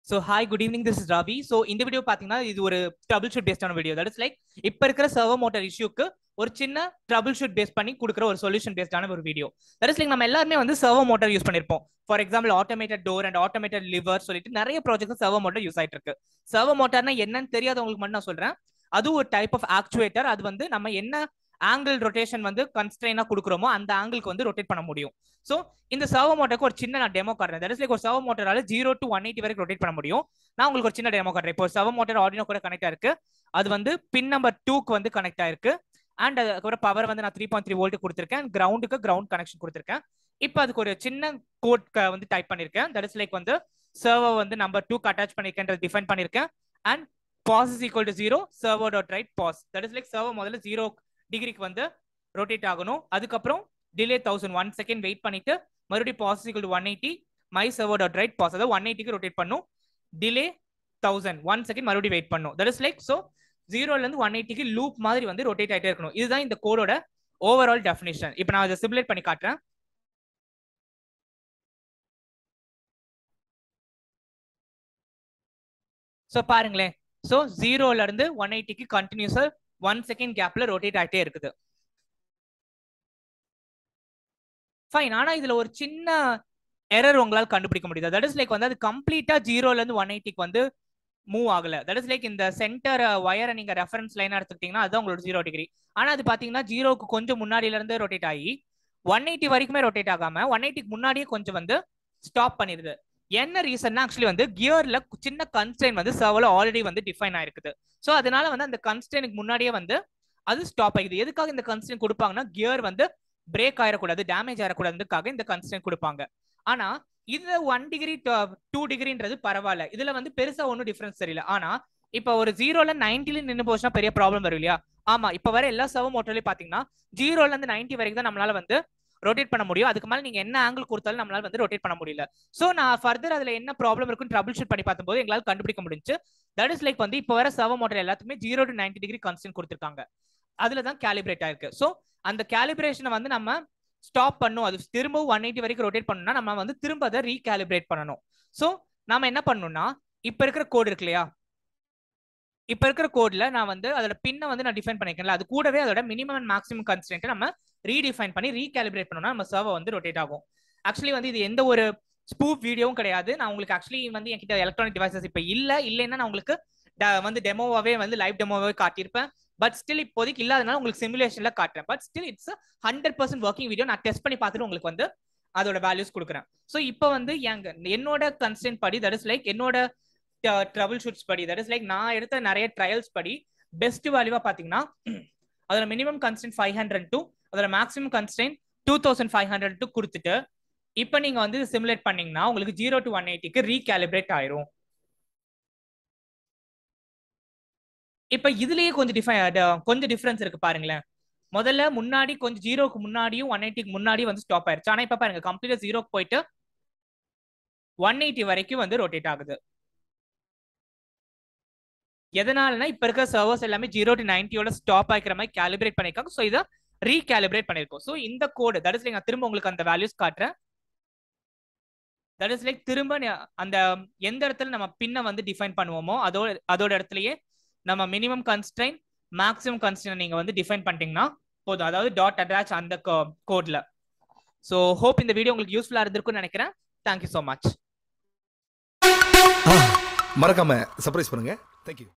so hi good evening this is Ravi so இந்த video பார்த்தீங்கன்னா இது ஒரு ட்ரபிள் ஷூட் பேஸ்டான வீடியோ தட் இஸ் லைக் இப்போ இருக்கிற சர்வர் மோட்டர் இஷ்யூக்கு ஒரு சின்ன ட்ரபிள் ஷூட் பேஸ் பண்ணி கொடுக்குற ஒரு சொல்யூஷன் பேஸ்டான ஒரு வீடியோ தட் இஸ் லைக் நம்ம எல்லாருமே வந்து சர்வர் மோட்டர் யூஸ் பண்ணிருப்போம் for example automated door and automated lever சொல்லிட்டு நிறைய ப்ராஜெக்ட் சர்வர் மோட்டர் யூஸ் ஆயிட்டு இருக்கு சர்வர் மோட்டர்னா என்னன்னு தெரியாதவங்களுக்கு மட்டும் நான் சொல்றேன் அது ஒரு டைப் ஆஃப் ஆக்சுவேட்டர் அது வந்து நம்ம என்ன ஆங்கிள் ரொட்டேஷன் வந்து கன்ஸ்ட்ரெயினா கொடுக்குறோமோ அந்த ஆங்கிளுக்கு வந்து ரொட்டேட் பண்ண முடியும் ஸோ இந்த சர்வர் மோட்டருக்கு ஒரு சின்ன நான் டெமோ காட்டுறேன் தட் இஸ் லைக் ஒரு சர்வர் மோட்டரால ஜீரோ டு ஒன் எயிட்டி வரைக்கும் ரொட்டேட் பண்ண முடியும் நான் உங்களுக்கு ஒரு சின்ன டெமோ காட்டுறேன் இப்போ சர்வர் மோட்டர் ஆடினோ கூட கனெக்ட் ஆயிருக்கு அது வந்து பின் நம்பர் டூக்கு வந்து கனெக்ட் ஆயிருக்கு அண்ட் அதுக்கப்புறம் பவர் வந்து நான் த்ரீ பாயிண்ட் த்ரீ வோல்ட் கொடுத்துருக்கேன் கிரவுண்டுக்கு கிரவுண்ட் கனெக்ஷன் கொடுத்துருக்கேன் இப்போ அதுக்கு ஒரு சின்ன கோட் வந்து டைப் பண்ணிருக்கேன் தட் இஸ் லைக் வந்து சர்வர் வந்து நம்பர் டூக்கு அட்டாச் பண்ணிருக்கேன் டிஃபைன் பண்ணிருக்கேன் and pos is equal to zero servo dot write pos that is like servo முதல்ல ஜீரோ டிகிரிக்கு வந்து ரொட்டேட் ஆகணும் அதுக்கப்புறம் delay thousand one second wait பண்ணிட்டு மறுபடியும் pos equal to one eighty my servo dot write pos அதாவது one எயிட்டிக்கு rotate பண்ணும் டிலே தௌசண்ட் ஒன் செகண்ட் மறுபடியும் வெயிட் பண்ணும் தட் இஸ் லைக் ஸோ ஜீரோல இருந்து ஒன் எயிட்டிக்கு லூப் மாதிரி வந்து ரொட்டேட் ஆகிட்டே இருக்கணும் இதுதான் இந்த கோடோட ஓவரால் டெஃபினேஷன் இப்போ நான் அதை சிமுலேட் பண்ணி காட்டுறேன் ஸோ பாருங்களேன் ஸோ ஜீரோல இருந்து ஒன் எயிட்டிக்கு கண்டினியூஸா ஒன் செகண்ட் கேப்ல ரொட்டேட் ஆகிட்டே இருக்குது ஃபைன் ஆனா இதுல ஒரு சின்ன எரர் உங்களால் கண்டுபிடிக்க முடியுது தட் இஸ் லைக் வந்து அது கம்ப்ளீட்டா ஜீரோல இருந்து ஒன் எயிட்டிக்கு வந்து மூவ் ஆகல தட் இஸ் லைக் இந்த சென்டர் வயரை நீங்க ரெஃபரன்ஸ் லைனா எடுத்துக்கிட்டீங்கன்னா அதுதான் உங்களோட ஜீரோ டிகிரி ஆனா அது பாத்தீங்கன்னா ஜீரோக்கு கொஞ்சம் முன்னாடியில இருந்து ரொட்டேட் ஆகி ஒன் எயிட்டி வரைக்குமே ரொட்டேட் ஆகாம ஒன் எயிட்டிக்கு முன்னாடியே கொஞ்சம் வந்து ஸ்டாப் பண்ணிருது என்ன ரீசன்னா ஆக்சுவலி வந்து கியர்ல சின்ன கன்ஸ்டன்ட் வந்து சர்வர்ல ஆல்ரெடி வந்து டிஃபைன் ஆயிருக்குது ஸோ அதனால வந்து அந்த கன்ஸ்டன்ட்க்கு முன்னாடியே வந்து அது ஸ்டாப் ஆகுது எதுக்காக இந்த கன்ஸ்டன்ட் கொடுப்பாங்கன்னா கியர் வந்து பிரேக் ஆயிடக்கூடாது டேமேஜ் ஆயிடக்கூடாதுக்காக இந்த கன்ஸ்டன்ட் கொடுப்பாங்க ஆனா இதுல ஒன் டிகிரி டூ டிகிரின்றது பரவாயில்ல இதுல வந்து பெருசா ஒன்றும் டிஃபரன்ஸ் தெரியல ஆனா இப்ப ஒரு ஜீரோல நைன்டில நின்று போச்சுன்னா பெரிய ப்ராப்ளம் வரும் இல்லையா ஆமா இப்ப வர எல்லா சர்வ மோட்டர்லயும் பாத்தீங்கன்னா ஜீரோல இருந்து நைன்டி வரைக்கும் தான் நம்மளால வந்து ரொட்டேட் பண்ண முடியும் அதுக்கு மேல நீங்க என்ன ஆங்கிள் கொடுத்தாலும் நம்மளால வந்து ரொட்டேட் பண்ண முடியல சோ நான் ஃபர்தர் அதுல என்ன ப்ராப்ளம் இருக்குன்னு ட்ரபிள் ஷூட் பண்ணி பார்க்கும்போது எங்களால் கண்டுபிடிக்க முடிஞ்சு தட் இஸ் லைக் வந்து இப்போ வர சர்வ மோட்டர் எல்லாத்துக்குமே zero to ninety degree constant கொடுத்துருக்காங்க அதுல தான் கேலிபிரேட் ஆயிருக்கு ஸோ அந்த கேலிபிரேஷனை வந்து நம்ம ஸ்டாப் பண்ணும் அது திரும்பவும் ஒன் எயிட்டி வரைக்கும் ரொட்டேட் பண்ணணும்னா நம்ம வந்து திரும்ப அதை ரீகேலிபிரேட் பண்ணணும் ஸோ நாம என்ன பண்ணணும்னா இப்போ இருக்கிற கோடு இருக்கு இல்லையா இப்போ இருக்கிற கோட்ல நான் வந்து அதோட பின்னை வந்து நான் டிஃபைன் பண்ணிருக்கேன்ல அது கூடவே அதோட மினிமம் அண்ட் மேக்ஸிமம் கன்ஸ்டன்ட்டை நம்ம ரீடிஃபைன் பண்ணி ரீகேலிபிரேட் பண்ணோம்னா நம்ம சர்வர் வந்து ரொட்டேட் ஆகும் ஆக்சுவலி வந்து இது எந்த ஒரு ஸ்பூப் வீடியோவும் கிடையாது நான் உங்களுக்கு ஆக்சுவலி வந்து என்கிட்ட எலக்ட்ரானிக் டிவைசஸ் இப்போ இல்லை இல்லைன்னா நான் உங்களுக்கு வந்து டெமோவாவே வந்து லைவ் டெமோவாவே காட்டியிருப்பேன் பட் ஸ்டில் இப்போதைக்கு இல்லாதனால உங்களுக்கு சிமுலேஷன்ல காட்டுறேன் but still it's hundred percent working video நான் டெஸ்ட் பண்ணி பார்த்துட்டு உங்களுக்கு வந்து அதோட வேல்யூஸ் கொடுக்குறேன் ஸோ இப்போ வந்து எங்க என்னோட கன்ஸ்டன்ட் படி தட் இஸ் லைக் என்னோட ட்ரபிள் ஷூட்ஸ் படி தட் இஸ் லைக் நான் எடுத்த நிறைய ட்ரையல்ஸ் படி பெஸ்ட் வேல்யூவா பாத்தீங்கன்னா அதோட minimum constant five hundred two அதோட maximum constant two thousand five hundred two கொடுத்துட்டு இப்போ நீங்க வந்து சிமுலேட் பண்ணீங்கன்னா உங்களுக்கு ஜீரோ டு ஒன் எயிட்டிக்கு ரீகேலிபிரேட் ஆயிரும் இப்ப இதுலயே கொஞ்சம் டிஃபை கொஞ்சம் டிஃபரன்ஸ் இருக்கு பாருங்களேன் முதல்ல முன்னாடி கொஞ்சம் ஜீரோக்கு முன்னாடியும் ஒன் எயிட்டிக்கு முன்னாடி வந்து ஸ்டாப் ஆயிருச்சு ஆனா இப்ப பாருங்க கம்ப்ளீட்டா ஜீரோக்கு போயிட்டு ஒன் எயிட்டி வரைக்கும் வந்து ரொட்டேட் ஆகுது எதனாலனா இப்ப இருக்க சர்வர்ஸ் எல்லாமே ஜீரோ டு நைன்டியோட ஸ்டாப் ஆகிக்கிற மாதிரி கேலிபிரேட் பண்ணிருக்காங்க ஸோ இதை ரீகேலிபிரேட் பண்ணிருக்கோம் ஸோ இந்த கோடு தட் இஸ் லைக் நான் திரும்ப உங்களுக்கு அந்த வேல்யூஸ் காட்டுறேன் தட் இஸ் லைக் திரும்ப அந்த எந்த இடத்துல நம்ம பின்ன வந்து டிஃபைன் பண்ணுவோமோ அதோட அதோட இடத்துலயே நம்ம மினிமம் கன்ஸ்ட்ரைன் மேக்ஸிமம் கன்ஸ்ட்ரைன் நீங்க வந்து டிஃபைன் பண்ணிட்டீங்கன்னா போதும் அதாவது டாட் அட்டாச் அந்த கோட்ல ஸோ ஹோப் இந்த வீடியோ உங்களுக்கு யூஸ்ஃபுல்லா இருந்திருக்கும்னு நினைக்கிறேன் தேங்க்யூ ஸோ மச் மறக்காம சர்ப்ரைஸ் பண்ணுங்க தேங்க்யூ